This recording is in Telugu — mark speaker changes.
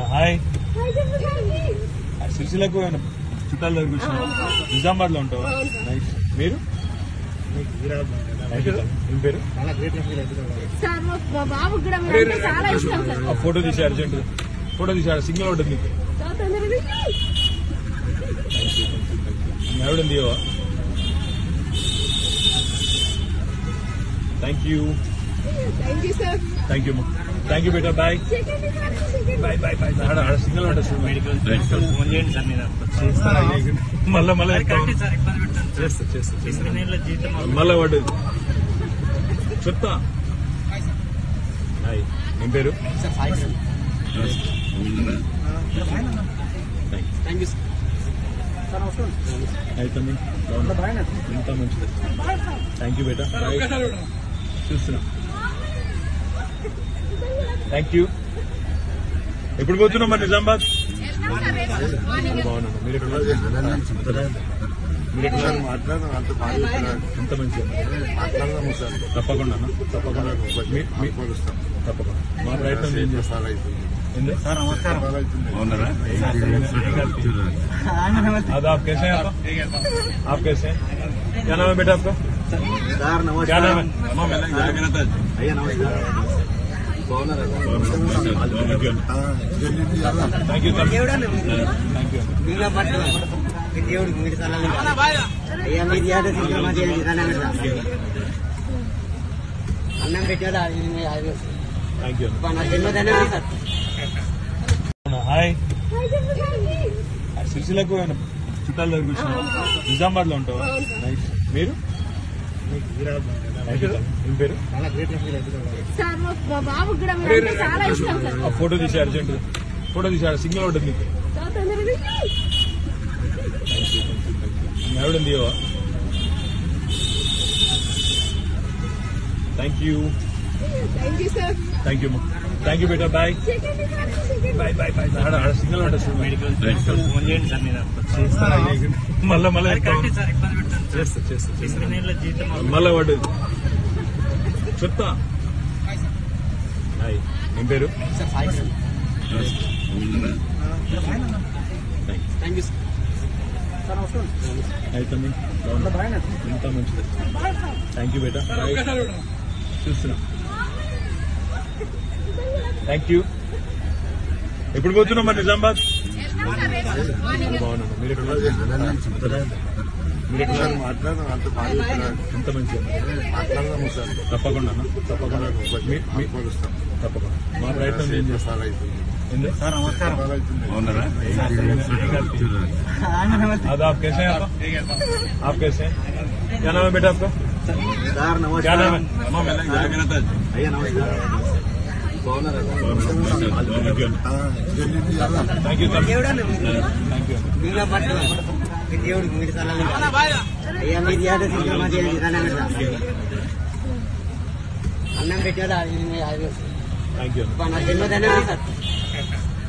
Speaker 1: అవునా హాయ్ సిరిసిలకు ఆయన చుట్టాల దగ్గర కూర్చున్నావు నిజామాబాద్ లో ఉంటావా నైస్ మీరు Thank you, sir. ఏం పేరు
Speaker 2: సార్ మా- మా బాబుకి కూడా మీరంటే చాలా ఇష్టం సార్
Speaker 1: ఆ ఫోటో తీసి అర్జెంట్ ఫోటో తీసి సింగిల్ ఉంటుంది నీకు
Speaker 2: చాలా తొందరగా
Speaker 1: ఎవడు తీయవా thank you
Speaker 2: thank you sir
Speaker 1: thank you thank you బేటా bye
Speaker 2: second sir second
Speaker 1: bye bye bye ఆడ ఆడ సింగిల్ ఉంటుంది చూడు మెడికల్
Speaker 3: ఫోన్ చేయండి సార్ నేను
Speaker 1: మళ్ళా మళ్ళా
Speaker 3: కరెక్టే సార్ ఇబ్బంది పెట్టాను సార్
Speaker 1: చేస్తా చేస్తా చేస్తా
Speaker 3: ఎనిమిది నెలల జీతం
Speaker 1: మళ్ళా పడ్డది చెప్తా హాయ్ ఏం పేరు
Speaker 3: థ్యాంక్ యూ
Speaker 1: అవుతుంది ఇంత మంచిది థ్యాంక్ యూ బేటా చూస్తున్నా థ్యాంక్ యూ ఎప్పుడు పోతున్నాం మరి నిజామాబాద్ బాగున్నాను మీరు ఎక్కడ మీరు ఎక్కడ
Speaker 4: మాట్లాడదాం అంత బాగా చెప్తున్నారు.
Speaker 1: ఎంత మంచిగా
Speaker 4: మాట్లాడదాము సార్
Speaker 1: తప్పకుండా తప్పకుండా మీ- మీ-
Speaker 4: కొలుస్తాం
Speaker 1: తప్పకుండా మా ప్రయత్నం ఏం చేస్తాం
Speaker 4: చాలా అవుతుంది
Speaker 1: ఎందుకు
Speaker 3: సార్ నమస్కారం
Speaker 4: చాలా అవుతుంది
Speaker 1: आज आप कैसे हैं आप आप कैसे हैं क्या नाम है बेटा आपका
Speaker 3: సార్
Speaker 1: क्या नाम है
Speaker 3: అయ్యా నమస్కారం
Speaker 1: थैंक यू थैंक यू
Speaker 3: దేవుడికి మీరు సలహా అయ్యా మీరు యాద సినిమా చేయండి అన్నం పెట్టేదా
Speaker 1: थैंक यू
Speaker 3: నా జన్మదినం సార్
Speaker 1: హాయ్ సిరిసిలకు ఆయన చుట్టాల దగ్గర కూర్చున్నావు నిజామాబాద్ లో ఉంటావా నైస్ మీరు Thank you, sir. ఏం పేరు
Speaker 2: సార్ మా- మా బాబుకి కూడా మీరంటే చాలా ఇష్టం సార్
Speaker 1: ఆ ఫోటో తీసి అర్జెంట్ ఫోటో తీసి సింగిల్ ఉంటుంది నీకు
Speaker 2: చాలా తొందరగా
Speaker 1: ఎవడు తీయవా thank you
Speaker 2: thank you sir
Speaker 1: thank you thank you బేటా bye
Speaker 2: second sir second
Speaker 1: bye bye bye ఆడ ఆడ సింగిల్ ఉంటుంది చూడు మెడికల్
Speaker 3: ఫోన్ చేయండి సార్ నేను
Speaker 1: మళ్ళా మళ్ళా
Speaker 3: కరెక్టే సార్ ఇబ్బంది పెట్టాను సార్
Speaker 1: చేస్తా చేస్తా చేస్తా
Speaker 3: ఎనిమిది నెలల జీతం
Speaker 1: మళ్ళా పడ్డది చెప్తా హాయ్ ఏం పేరు
Speaker 3: థ్యాంక్ యూ సార్ నమస్కారం
Speaker 1: అవుతుంది ఇంత మంచిది థ్యాంక్ యూ బేటా బాయ్ చూస్తున్నా థ్యాంక్ యూ ఎప్పుడు పోతున్నాం మరి నిజామాబాద్ బాగున్నాను మీరు ఎక్కడ మీరు ఎక్కడ
Speaker 4: మాట్లాడదాం అంత బాగా చెప్తున్నారు.
Speaker 1: ఎంత మంచిగా
Speaker 4: మాట్లాడదాము సార్
Speaker 1: తప్పకుండా తప్పకుండా మీ- మీ-
Speaker 4: కొలుస్తాం
Speaker 1: తప్పకుండా మా ప్రయత్నం ఏం చేస్తాం
Speaker 4: చాలా అవుతుంది
Speaker 1: ఎందుకు
Speaker 3: సార్ నమస్కారం
Speaker 4: చాలా అవుతుంది
Speaker 1: आज आप कैसे हैं आप आप कैसे हैं क्या नाम है बेटा आपका
Speaker 3: సార్
Speaker 1: क्या नाम
Speaker 3: నమస్కారం
Speaker 1: है
Speaker 3: అయ్యా నమస్కారం
Speaker 1: థ్యాంక్ యూ థ్యాంక్ యూ
Speaker 3: దేవుడికి మీరు సలహా అయ్యా మీరు యాద సినిమా చేయండి అన్నం పెట్టేదా
Speaker 1: థ్యాంక్ యూ
Speaker 3: నా జన్మదినం సార్